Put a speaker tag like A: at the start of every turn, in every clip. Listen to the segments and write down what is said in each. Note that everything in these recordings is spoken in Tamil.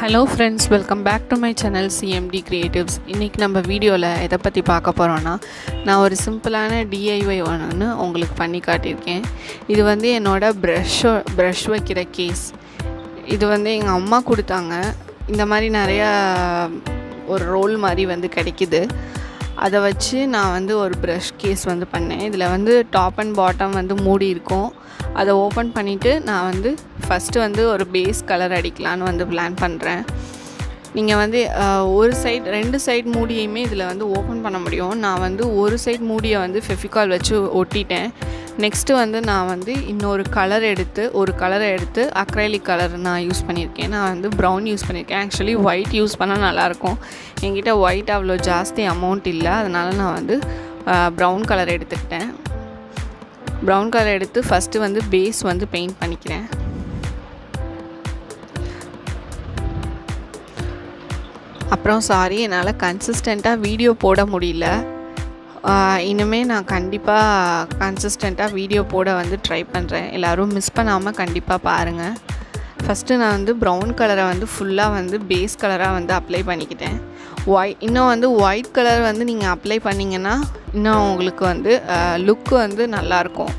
A: hello friends welcome back to my channel CMD creatives இன்றைக்கி நம்ம வீடியோவில் எதை பற்றி பார்க்க போகிறோன்னா நான் ஒரு சிம்பிளான டிஐஒய் ஒன்று உங்களுக்கு பண்ணி காட்டியிருக்கேன் இது வந்து என்னோடய ப்ரஷ்ஷோ ப்ரஷ் வைக்கிற கேஸ் இது வந்து எங்கள் அம்மா கொடுத்தாங்க இந்த மாதிரி நிறையா ஒரு ரோல் மாதிரி வந்து கிடைக்கிது அதை வச்சு நான் வந்து ஒரு ப்ரஷ் கேஸ் வந்து பண்ணேன் இதில் வந்து டாப் அண்ட் பாட்டம் வந்து மூடி இருக்கும் அதை ஓப்பன் பண்ணிவிட்டு நான் வந்து ஃபஸ்ட்டு வந்து ஒரு பேஸ் கலர் அடிக்கலான்னு வந்து பிளான் பண்ணுறேன் நீங்கள் வந்து அஹ், ஒரு சைட் ரெண்டு சைட் மூடியுமே இதில் வந்து ஓப்பன் பண்ண முடியும் நான் வந்து ஒரு சைட் மூடியை வந்து ஃபெஃபிகால் வச்சு ஒட்டிட்டேன் நெக்ஸ்ட்டு வந்து நான் வந்து இன்னொரு கலர் எடுத்து ஒரு கலரை எடுத்து அக்ரைலிக் கலர் நான் யூஸ் பண்ணியிருக்கேன் நான் வந்து ப்ரௌன் யூஸ் பண்ணியிருக்கேன் ஆக்சுவலி ஒயிட் யூஸ் பண்ணால் நல்லாயிருக்கும் என்கிட்ட ஒயிட் அவ்வளோ ஜாஸ்தி அமௌண்ட் இல்லை அதனால் நான் வந்து ப்ரௌன் கலர் எடுத்துக்கிட்டேன் ப்ரௌன் கலர் எடுத்து ஃபஸ்ட்டு வந்து பேஸ் வந்து பெயிண்ட் பண்ணிக்கிறேன் அப்புறம் சாரி என்னால் கன்சிஸ்டண்ட்டாக வீடியோ போட முடியல ஆஹ் இனிமே நான் கண்டிப்பாக கன்சிஸ்டண்ட்டாக வீடியோ போட வந்து ட்ரை பண்ணுறேன் எல்லோரும் மிஸ் பண்ணாமல் கண்டிப்பாக பாருங்கள் ஃபஸ்ட்டு நான் வந்து ப்ரௌன் கலரை வந்து ஃபுல்லாக வந்து பேஸ் கலராக வந்து அப்ளை பண்ணிக்கிட்டேன் ஒய் இன்னும் வந்து ஒயிட் கலர் வந்து நீங்கள் அப்ளை பண்ணிங்கன்னா இன்னும் உங்களுக்கு வந்து லுக்கு வந்து நல்லாயிருக்கும்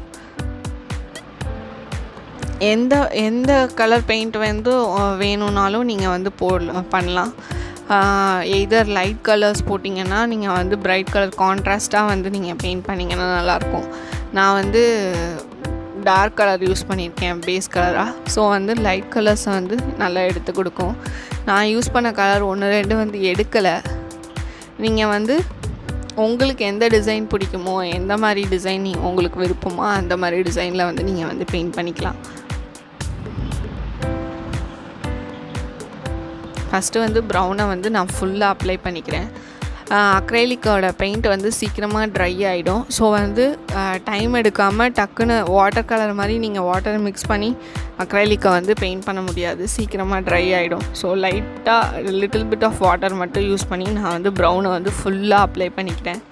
A: எந்த எந்த கலர் பெயிண்ட் வந்து அஹ், வேணும்னாலும் நீங்கள் வந்து போடலாம் பண்ணலாம் எதர் லைட் கலர்ஸ் போட்டிங்கன்னா நீங்கள் வந்து பிரைட் கலர் கான்ட்ராஸ்ட்டாக வந்து நீங்கள் பெயிண்ட் பண்ணிங்கன்னா நல்லாயிருக்கும் நான் வந்து டார்க் கலர் யூஸ் பண்ணியிருக்கேன் பேஸ் கலராக ஸோ வந்து லைட் கலர்ஸை வந்து நல்லா எடுத்து கொடுக்கும் நான் யூஸ் பண்ண கலர் ஒன்று ரெண்டு வந்து எடுக்கலை நீங்கள் வந்து உங்களுக்கு எந்த டிசைன் பிடிக்குமோ எந்த மாதிரி டிசைன் உங்களுக்கு விருப்பமோ அந்த மாதிரி டிசைனில் வந்து நீங்கள் வந்து பெயிண்ட் பண்ணிக்கலாம் ஃபஸ்ட்டு வந்து ப்ரௌனை வந்து நான் ஃபுல்லாக அப்ளை பண்ணிக்கிறேன் அக்ரைலிக்கோட பெயிண்ட் வந்து சீக்கிரமாக ட்ரை ஆகிடும் ஸோ வந்து டைம் எடுக்காமல் டக்குன்னு வாட்டர் கலர் மாதிரி நீங்கள் வாட்டர் மிக்ஸ் பண்ணி அக்ரைலிக்கை வந்து பெயிண்ட் பண்ண முடியாது சீக்கிரமாக ட்ரை ஆகிடும் ஸோ லைட்டாக லிட்டில் பிட் ஆஃப் வாட்டர் மட்டும் யூஸ் பண்ணி நான் வந்து ப்ரௌனை வந்து ஃபுல்லாக அப்ளை பண்ணிக்கிட்டேன்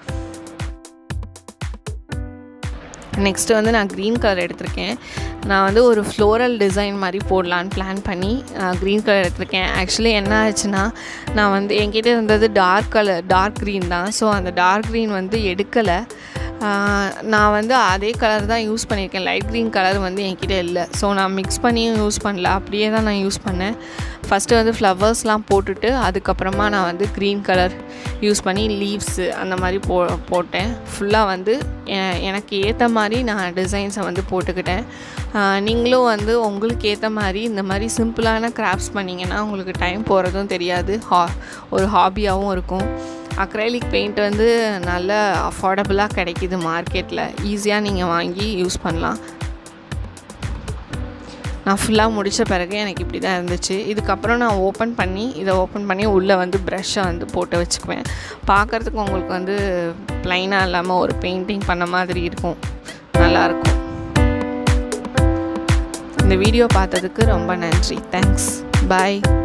A: நெக்ஸ்ட்டு வந்து நான் க்ரீன் கலர் எடுத்திருக்கேன் நான் வந்து ஒரு ஃப்ளோரல் டிசைன் மாதிரி போடலான்னு பிளான் பண்ணி க்ரீன் கலர் எடுத்திருக்கேன் ஆக்சுவலி என்ன ஆச்சுன்னா நான் வந்து என்கிட்ட இருந்தது டார்க் கலர் டார்க் க்ரீன் தான் ஸோ அந்த டார்க் க்ரீன் வந்து எடுக்கலை ஆஹ் நான் வந்து அதே கலர் தான் யூஸ் பண்ணியிருக்கேன் லைட் க்ரீன் கலர் வந்து என்கிட்ட இல்லை ஸோ நான் மிக்ஸ் பண்ணியும் யூஸ் பண்ணல அப்படியே தான் நான் யூஸ் பண்ணேன் ஃபஸ்ட்டு வந்து ஃப்ளவர்ஸ்லாம் போட்டுட்டு அதுக்கப்புறமா நான் வந்து க்ரீன் கலர் யூஸ் பண்ணி லீவ்ஸு அந்த மாதிரி போ போட்டேன் ஃபுல்லாக வந்து எ- எனக்கு ஏற்ற மாதிரி நான் டிசைன்ஸை வந்து போட்டுக்கிட்டேன் ஆஹ் நீங்களும் வந்து உங்களுக்கு ஏற்ற மாதிரி இந்த மாதிரி சிம்பிளான கிராஃப்ட்ஸ் பண்ணிங்கன்னா உங்களுக்கு டைம் போகிறதும் தெரியாது ஹா ஒரு ஹாபியாகவும் இருக்கும் அக்ரைலிக் பெயிண்ட் வந்து நல்ல அஃபோர்டபுளாக கிடைக்கிது மார்க்கெட்டில் ஈஸியாக நீங்கள் வாங்கி யூஸ் பண்ணலாம் நான் ஃபுல்லாக முடித்த பிறகு எனக்கு இப்படி தான் இருந்துச்சு இதுக்கப்புறம் நான் ஓப்பன் பண்ணி இதை ஓப்பன் பண்ணி உள்ளே வந்து ப்ரஷ்ஷை வந்து போட்டு வச்சுக்குவேன் பார்க்குறதுக்கு உங்களுக்கு வந்து ப்ளைனாக இல்லாமல் ஒரு பெயிண்டிங் பண்ண மாதிரி இருக்கும் நல்லாயிருக்கும் இந்த வீடியோ பார்த்ததுக்கு ரொம்ப நன்றி தேங்க்ஸ் பாய்